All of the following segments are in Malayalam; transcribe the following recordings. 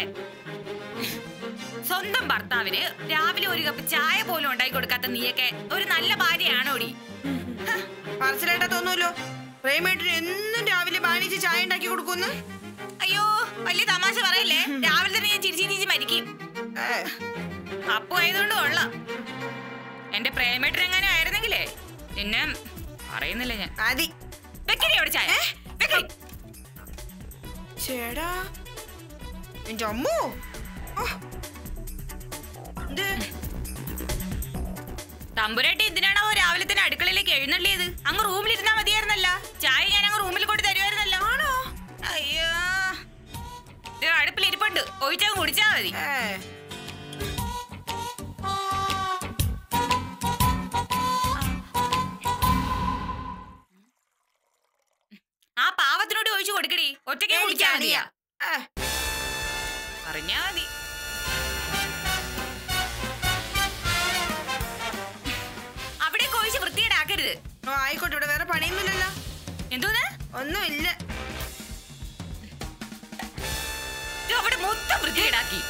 പറയാൻ സ്വന്തം ഭർത്താവിന് രാവിലെ ഒരു കപ്പ് ചായ പോലും ഉണ്ടാക്കി കൊടുക്കാത്ത നീയൊക്കെ ഒരു നല്ല ഭാര്യയാണോടി പറച്ചിലായിട്ടാ തോന്നുമല്ലോ പ്രേമേട്ടിന് എന്നും രാവിലെ ബാനിച്ച് ചായ ഉണ്ടാക്കി കൊടുക്കുന്നു അയ്യോ വലിയ തമാശ പറയല്ലേ രാവിലെ തന്നെ ഞാൻ ചിരിച്ചു ചിരിച്ച് മരിക്കും അപ്പു ആയതുകൊണ്ട് കൊള്ളാം എന്റെ പ്രേമേട്ടനെങ്ങാനും ആയിരുന്നെങ്കിലേ നിന്നെ പറയുന്നില്ല ഞാൻ മതി വെക്കടി അവിടെ ചായ വെക്കടി ചേടാ എന്റെ അമ്മോ ഓ. ഇത് തമ്പുരാട്ടി എന്തിനാണോ രാവിലെ തന്നെ അടുക്കളയിലേക്ക് എഴുന്നള്ളിയത് അങ്ങ് റൂമിലിരുന്നാ മതിയായിരുന്നല്ലോ ചായ ഞാൻ അങ്ങ് റൂമിൽ കൊണ്ട് തരുമായിരുന്നല്ലോ ആണോ അയ്യോ ഇത് അടുപ്പിൽ ഇരിപ്പുണ്ട് ഒഴിച്ചങ്ങ് കുടിച്ചാ മതി ഏ. ആ പാവത്തിനോട് ഒഴിച്ചു കൊടുക്കടി ഒറ്റയ്ക്ക് കുടിച്ചാ മതിയാ ഏ. അറിഞ്ഞാ മതി അവിടെ ഒഴിച്ച് വൃത്തിയേടാക്കരുത് ഓ ആയിക്കോട്ടെ ഇവിടെ വേറെ പണിയൊന്നുമില്ലല്ലോ എന്തോന്ന് ഒന്നുമില്ല ഇത് അവിടെ മൊത്തം വൃത്തിയേടാക്കി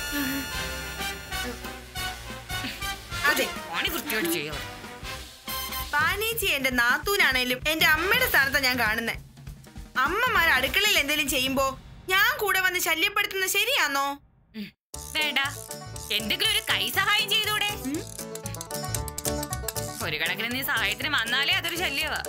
അതെ പണി വൃത്തിയോട് ചെയ്യാം പാനീച്ചി എന്റെ നാത്തൂനാണേലും എന്റെ അമ്മയുടെ സ്ഥാനത്താ ഞാൻ കാണുന്നേ അമ്മമാർ അടുക്കളയിൽ എന്തെങ്കിലും ചെയ്യുമ്പോ ഞാൻ കൂടെ വന്ന് ശല്യപ്പെടുത്തുന്നത് ശരിയാന്നോ ഉം. വേണ്ട എന്തെങ്കിലും ഒരു കൈ സഹായം ചെയ്തൂടെ ഒരു കണക്കിന് നീ സഹായത്തിന് വന്നാലേ അതൊരു ശല്യവാ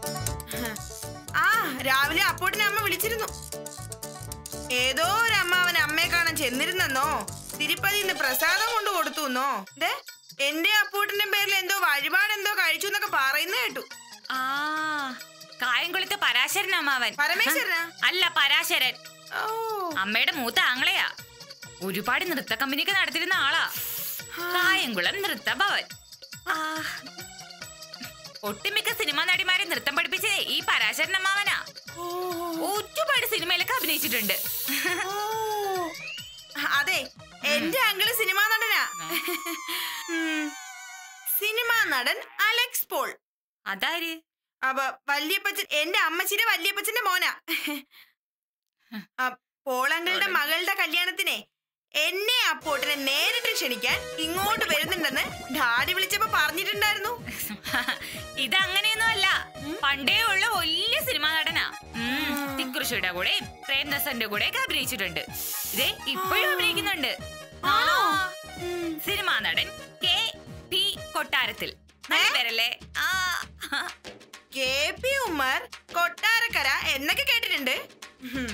ആ രാവിലെ അപ്പോട്ടിനെ അമ്മ വിളിച്ചിരുന്നു ഏതോ ഒരു അമ്മാവൻ അമ്മയെ കാണാൻ ചെന്നിരുന്നെന്നോ തിരുപ്പതി ഇന്ന് പ്രസാദം കൊണ്ട് കൊടുത്തുന്നോ ദേ എന്റെ അപ്പൂട്ടിന്റെ പേരിൽ എന്തോ വഴിപാട് എന്തോ കഴിച്ചു എന്നൊക്കെ പറയുന്ന കേട്ടു ആ കായംകുളത്തെ പരാശരൻ അമ്മാവൻ പരമേശ്വരനാ അല്ല പരാശരൻ ഓ അമ്മയുടെ മൂത്ത ആങ്ങളെയാ ഒരുപാട് നൃത്ത കമ്പനിയൊക്കെ നടത്തിരുന്ന ആളാ കായംകുളം നൃത്ത ഭവൻ ആ. ഒട്ടുമിക്ക സിനിമാ നടിമാരെ നൃത്തം പഠിപ്പിച്ചേ ഈ പരാശരൻ അമ്മാവനാ ഓ, ഒരുപാട് സിനിമയിലൊക്കെ അഭിനയിച്ചിട്ടുണ്ട് ഓ. അതെ എന്റെ അങ്കിള് സിനിമാ നടനാ ഉം. സിനിമാ നടൻ അലക്സ് പോൾ അതാര് അപ്പൊ വല്യപ്പച്ചൻ എന്റെ അമ്മച്ചിയുടെ വല്യപ്പച്ചന്റെ മോനാ ആ, പോളങ്ങളുടെ മകളുടെ കല്യാണത്തിനെ എന്നെ അപ്പോട്ടിനെ നേരിട്ട് ക്ഷണിക്കാൻ ഇങ്ങോട്ട് വരുന്നുണ്ടെന്ന് ഡാഡി വിളിച്ചപ്പോ പറഞ്ഞിട്ടുണ്ടായിരുന്നു ഇതങ്ങനെയൊന്നും അല്ല പണ്ടേ ഉള്ള വലിയ സിനിമാ നടനാ ഉം, തിക്കുറിശിയുടെ കൂടെ പ്രേംദാസന്റെ കൂടെ ഒക്കെ അഭിനയിച്ചിട്ടുണ്ട് ഇതേ ഇപ്പോഴും അഭിനയിക്കുന്നുണ്ട് ആ, സിനിമാ നടൻ കെ പി കൊട്ടാരത്തിൽ നല്ല പേരല്ലേ ആ കെ പി ഉമ്മർ കൊട്ടാരക്കര എന്നൊക്കെ കേട്ടിട്ടുണ്ട് ഉം.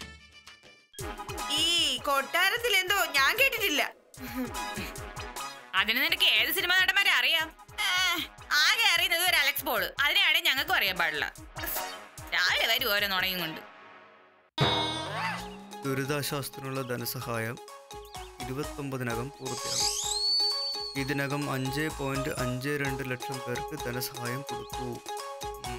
ഈ കൊട്ടാരത്തിൽ എന്തോ ഞാൻ കേട്ടിട്ടില്ല അതിന് നിനക്ക് ഏത് സിനിമാ നടന്മാരെ അറിയാം ഏ, ആകെ അറിയുന്നത് ഒരു അലക്സ് പോള് അതിനെയാണ് ഞങ്ങൾക്കും അറിയാൻ പാടില്ല രാവിലെ വരും ഓരോ നുണയും കൊണ്ട് ദുരിതാശ്വാസത്തിനുള്ള ധനസഹായം ഇരുപത്തൊമ്പതിനകം പൂർത്തിയാകും ഇതിനകം അഞ്ച് പോയിന്റ് അഞ്ച് രണ്ട് ലക്ഷം പേർക്ക് ധനസഹായം കൊടുത്തു ഉം.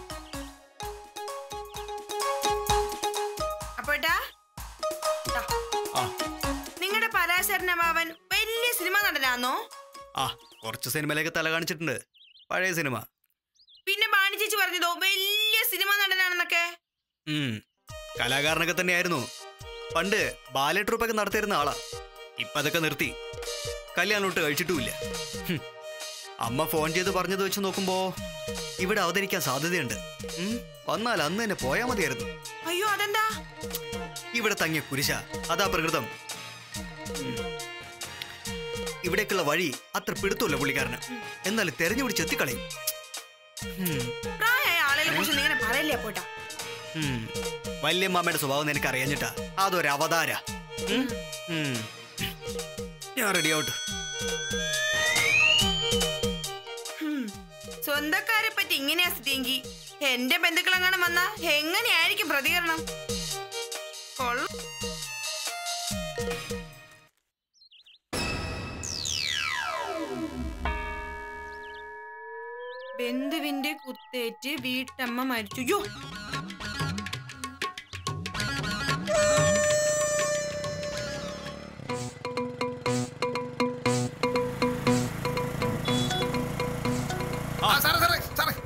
അപ്പോട്ടാ ആ നിങ്ങളുടെ പരാശരനമാവൻ വലിയ സിനിമ നടനാന്നോ ആ കുറച്ച് സിനിമയിലേക്ക് തല കാണിച്ചിട്ടുണ്ട് പഴയ സിനിമ പിന്നെ ബാണി ചേച്ചി പറഞ്ഞതോ വലിയ സിനിമ നടനാണെന്നൊക്കെ ഉം. കലാകാരനൊക്കെ തന്നെയായിരുന്നു പണ്ട് ബാലെ ട്രൂപ്പൊക്കെ നടത്തിയിരുന്ന ആളാ ഇപ്പൊ അതൊക്കെ നിർത്തി കല്യാണം ഒട്ട് കഴിച്ചിട്ടുമില്ല ഹും. അമ്മ ഫോൺ ചെയ്ത് പറഞ്ഞത് വെച്ച് നോക്കുമ്പോ ഇവിടെ അവതരിക്കാൻ സാധ്യതയുണ്ട് ഉം. വന്നാൽ അന്ന് തന്നെ പോയാ മതിയായിരുന്നു അയ്യോ അതെന്താ ഇവിടെ തങ്ങിയ കുരിശ അതാ പ്രകൃതം ഉം. ഇവിടേക്കുള്ള വഴി അത്ര പിടുത്തമില്ല പുള്ളിക്കാരന് എന്നാൽ തെരഞ്ഞു പിടിച്ച് എത്തിക്കളയും ഉം. പ്രായമായ ആളുകളെ കുറിച്ച് ഇങ്ങനെ പറയല്ലേ അപ്പോട്ടാ ഉം. വല്യമ്മാമ്മയുടെ സ്വഭാവം നിനക്ക് അറിയാഞ്ഞിട്ടാ അതൊരു അവതാര ഉം. ഉം. ഞാൻ റെഡി ഔട്ട് ഹും. സ്വന്തക്കാരെ പറ്റി ഇങ്ങനെയാ സ്ഥിതിയെങ്കിൽ എന്റെ ബന്ധുക്കളെങ്ങാനും വന്നാ എങ്ങനെയായിരിക്കും പ്രതികരണം കൊള്ളാം ബന്ധുവിന്റെ കുത്തേറ്റ് വീട്ടമ്മ മരിച്ചു യ്യോ. ആ സാറേ സാറേ സാറേ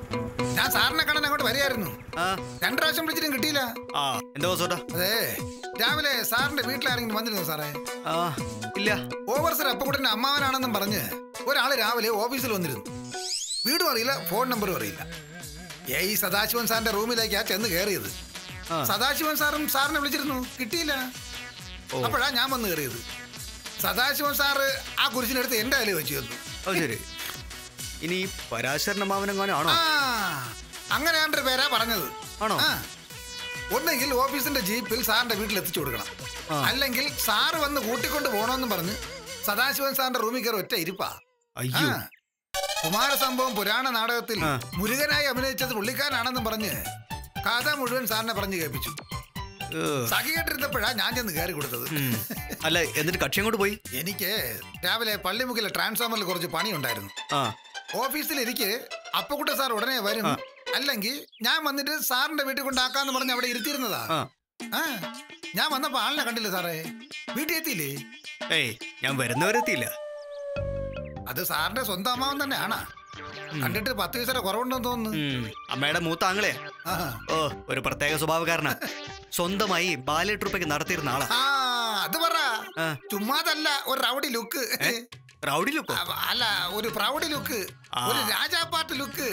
ഞാൻ സാറിനെ കാണാൻ അങ്ങോട്ട് വരികയായിരുന്നു ആ രണ്ടു പ്രാവശ്യം വിളിച്ചിട്ടും കിട്ടിയില്ല ആ എന്താ സോട്ടാ അതെ രാവിലെ സാറിന്റെ വീട്ടിലാരെങ്കിലും വന്നിരുന്നോ സാറേ ആ ഇല്ല ഓവർസർ അപ്പക്കുട്ടന്റെ അമ്മാവനാണെന്നും പറഞ്ഞ് ഒരാള് രാവിലെ ഓഫീസിൽ വന്നിരുന്നു വീടും അറിയില്ല ഫോൺ നമ്പറും അറിയില്ല ഏ ഈ സദാശിവൻ സാറിന്റെ റൂമിലേക്കാ ചെന്ന് കയറിയത് ആ. സദാശിവൻ സാറും സാറിനെ വിളിച്ചിരുന്നു കിട്ടിയില്ല ഓ. അപ്പോഴാ ഞാൻ വന്ന് കയറിയത് സദാശിവൻ സാറ് ആ കുരിശിനെടുത്ത് എന്റെ കയ്യിൽ വെച്ച് തന്നു അത് ശരി ഇനി പരാശരനമാവനെങ്ങാനും ആണോ ആ അങ്ങനെ എൻ്റെ പേരാ പറഞ്ഞത് ആണോ? ആ. ഒന്നെങ്കിൽ ഓഫീസിന്റെ ജീപ്പിൽ സാറിന്റെ വീട്ടിൽ എത്തിച്ചു കൊടുക്കണം ആ. അല്ലെങ്കിൽ സാറ് വന്ന് കൂട്ടിക്കൊണ്ട് പോകണമെന്നും പറഞ്ഞ് സദാശിവൻ സാറിന്റെ റൂമിൽ കയറി ഒറ്റ ഇരിപ്പാ അയ്യോ ആ. കുമാരസംഭവം പുരാണ നാടകത്തിൽ ആ. മുരുകനായി അഭിനയിച്ചത് പുള്ളിക്കാരനാണെന്നും പറഞ്ഞ് കഥ മുഴുവൻ സാറിനെ പറഞ്ഞു കേൾപ്പിച്ചു ഏ, സഖി കേട്ടിരുന്നപ്പോഴാ ഞാൻ ചെന്ന് കയറി കൊടുത്തത് ഉം. അല്ല എന്നിട്ട് കക്ഷി അങ്ങോട്ട് പോയി എനിക്ക് രാവിലെ പള്ളിമുക്കിലെ ട്രാൻസ്ഫോമറിൽ കുറച്ച് പണിയുണ്ടായിരുന്നു ആ ഓഫീസിൽ ഇരിക്കെ അപ്പക്കുട്ട സാർ ഉടനെ വരും അല്ലെങ്കിൽ ഞാൻ വന്നിട്ട് സാറിന്റെ വീട്ടിൽ കൊണ്ടാക്കാന്ന് പറഞ്ഞ് അവിടെ ഇരുത്തിയിരുന്നതാ ആ ആ ഞാൻ വന്നപ്പോ ആളിനെ കണ്ടില്ല സാറേ വീട്ടിൽ എത്തിയില്ലേ ഏയ് ഞാൻ വരുന്നവരെത്തിയില്ല അത് സാറിന്റെ സ്വന്തം അമ്മാവൻ തന്നെയാണ് കണ്ടിട്ട് പത്ത് പൈസയുടെ കുറവുണ്ടെന്ന് തോന്നുന്നു ഉം. അമ്മയുടെ മൂത്ത ആങ്ങളെ ആഹാ. ഓ ഒരു പ്രത്യേക സ്വഭാവക്കാരനാ സ്വന്തമായി ബാല്യ ട്രൂപ്പൊക്കെ നടത്തിയിരുന്ന ആളാ ആ അത് പറ ആ. ചുമ്മാതല്ല ഒരു റൗഡി ലുക്ക് റൗഡി ലുക്കോ അല്ല ഒരു പ്രൗഡി ലുക്ക് ആ. ഒരു രാജാപ്പാട്ട് ലുക്ക്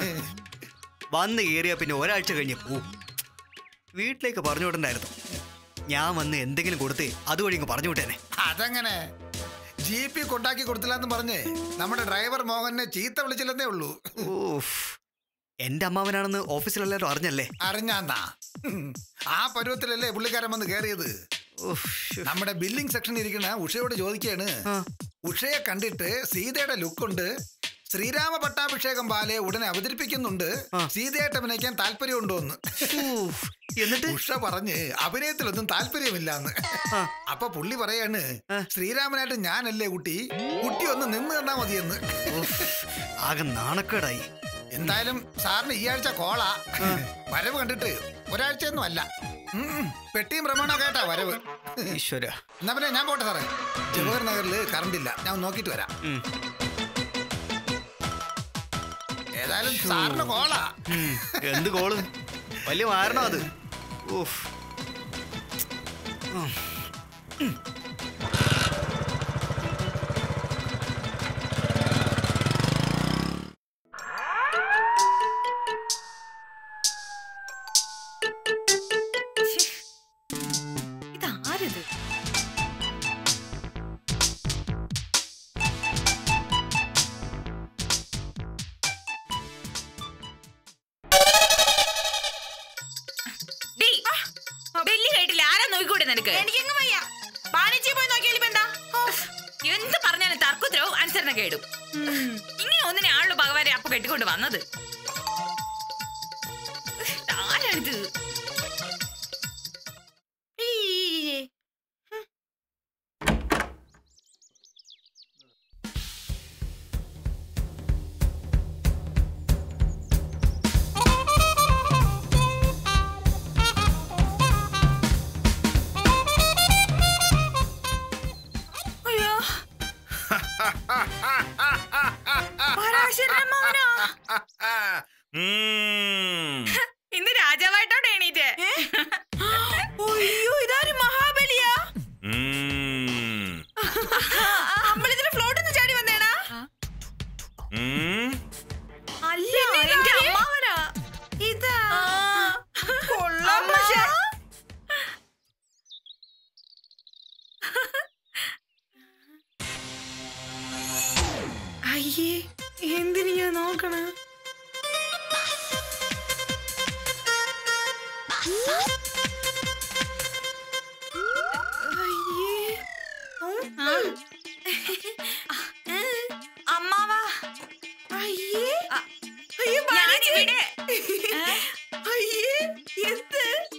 വന്ന് കയറിയ പിന്നെ ഒരാഴ്ച കഴിഞ്ഞ് പോവും വീട്ടിലേക്ക് പറഞ്ഞു വിടണ്ടായിരുന്നു ഞാൻ വന്ന് എന്തെങ്കിലും കൊടുത്തേ അതുവഴി ഇങ്ങ് പറഞ്ഞു വിട്ടേനെ അതെങ്ങനെ ജീപ്പി കൊണ്ടാക്കി കൊടുത്തില്ലെന്ന് പറഞ്ഞ് നമ്മുടെ ഡ്രൈവർ മോഹനെ ചീത്ത വിളിച്ചില്ലെന്നേ ഉള്ളൂ ഊഫ് എന്റെ അമ്മാവനാണെന്ന് ഓഫീസിലെല്ലാവരും അറിഞ്ഞല്ലേ അറിഞ്ഞാന്നാ ആ പരുവത്തിലല്ലേ പുള്ളിക്കാരൻ വന്ന് കയറിയത് ഊഫ്, ശ്ശോ. നമ്മുടെ ബില്ലിംഗ് സെക്ഷനിൽ ഇരിക്കണ ഉഷയോട് ചോദിക്കാണ് ആ. ഉഷയെ കണ്ടിട്ട് സീതയുടെ ലുക്കുണ്ട് ശ്രീരാമ പട്ടാഭിഷേകം ബാലെ ഉടനെ അവതരിപ്പിക്കുന്നുണ്ട് ആ. സീതയായിട്ട് അഭിനയിക്കാൻ താല്പര്യമുണ്ടോ എന്ന് ഊഫ്. എന്നിട്ട് ഉഷ പറഞ്ഞ് അഭിനയത്തിലൊന്നും താല്പര്യമില്ലാന്ന് ആ. അപ്പൊ പുള്ളി പറയാണ് ആ. ശ്രീരാമനായിട്ട് ഞാനല്ലേ കുട്ടി കുട്ടി ഒന്ന് നിന്ന് തന്നാ മതിയെന്ന് ഊഫ്. ആകെ നാണക്കേടായി എന്തായാലും സാറിന് ഈ ആഴ്ച കോളാ വരവ് കണ്ടിട്ട് ഒരാഴ്ചയൊന്നും അല്ല ഉം, ഉം. പെട്ടിയും പ്രമാണോ കേട്ടാ വരവ് ഈശ്വര എന്നാ പിന്നെ ഞാൻ പോട്ടെ സാറേ ജവഹർ നഗറിൽ കറണ്ട് ഇല്ല ഞാൻ ഒന്ന് നോക്കിയിട്ട് വരാം ഉം. ഏതായാലും സാറിന് കോളാ ഉം. എന്ത് കോള് വലിയ മാരണം അത് ഊഫ് ഇതാരിത് ഡീ, ബെല്ലി കേട്ടില്ല ആരാ നോക്കിക്കൂടെ നിനക്ക് എനിക്കങ്ങ് വയ്യ വാണിജ്യ പോയി നോക്കിയാലും ഇപ്പൊ എന്താ എന്ത് പറഞ്ഞാലും തർക്കുത്തരവും അനുസരണ കേടും ഇങ്ങനെ ഒന്നിനെ ആളുള്ള ഭഗവാനെ അപ്പൊ കെട്ടിക്കൊണ്ട് വന്നത് ആരാണിത് ഈ. അയ്യോ പരാശരമാവനോ ഉം. ഇന്ന് രാജാവായിട്ടോടെ എണീറ്റ് അയ്യോ ഇതാര് മഹാബലിയാ ഉം. അമ്പലത്തിലെ ഫ്ലോട്ട് ഒന്ന് ചാടി വന്നേടാ ഉം. അല്ല എന്റെ അമ്മാവനാ ഇതാ കൊള്ളാം പക്ഷേ അയ്യേ എന്തിനു ഞാൻ നോക്കണ അയ്യേ ഉം. അമ്മാവാ അയ്യേ ആ, അയ്യോ ബാലച്ചി. ഞാനിവിടെ അയ്യേ എന്ത്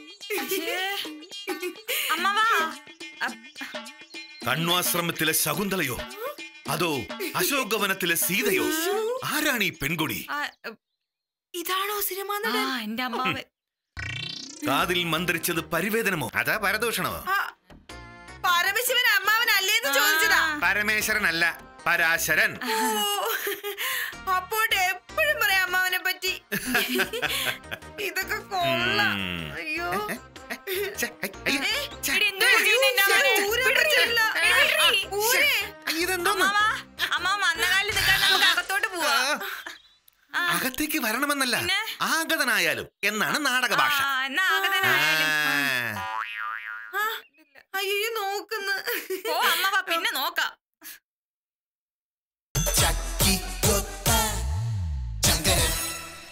അമ്മാവാ കണ്വാശ്രമത്തിലെ ശകുന്തളയോ അതോ അശോകവനത്തിലെ സീതയോ ആരാണ് ഈ പെൺകുടി ആ, ഇതാണോ സിനിമ ആ നടൻ എന്റെ അമ്മാവൻ കാതിൽ മന്ത്രിച്ചത് പരിവേദനമോ അതാ പരദൂഷണമോ ആ, പരമശിവൻ അമ്മാവൻ അല്ലേന്ന് ചോദിച്ചതാ പരമേശ്വരനല്ല പരാശരൻ ഓ, അപ്പോട്ട് എപ്പോഴും പറയാം അമ്മാവനെ പറ്റി ഇതൊക്കെ കൊള്ളാം ഉം. അയ്യോ ഛെ, ഐ, അയ്യോ. ഏ, എടി അകത്തേക്ക് വരണമെന്നല്ല പിന്നെ? ആഗതനായാലും എന്നാണ് നാടക ഭാഷ ആ, എന്നാ ആഗതനായാലും ആ. ആ, അയ്യോ നോക്കുന്നു ഓ അമ്മ വാ, പിന്നെ നോക്കാം